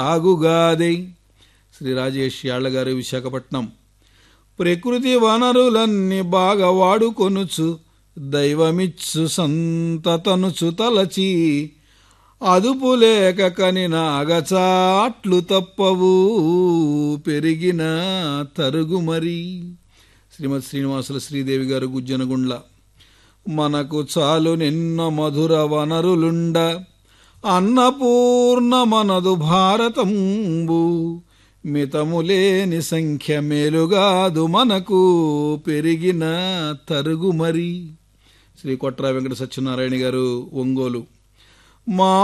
ఆగుగాదే శ్రీ రాజేష్ యాళ్ల గారు విశాఖపట్నం ప్రకృతి వనరులన్నీ బాగా వాడుకొనుచు దైవమిచ్చు సంతతనుచు తలచి అదుపు లేక కనిన అగచాట్లు తప్పవు పెరిగిన తరుగు మరి శ్రీమతి శ్రీనివాసుల శ్రీదేవి గారు గుజ్జనగుండ్ల మనకు చాలు నిన్న మధుర వనరులుండ అన్నపూర్ణ మనదు భారతంబు మితములేని సంఖ్య మేలుగాదు మనకు పెరిగిన తరుగు మరి శ్రీ కొట్రా వెంకట సత్యనారాయణ గారు ఒంగోలు మా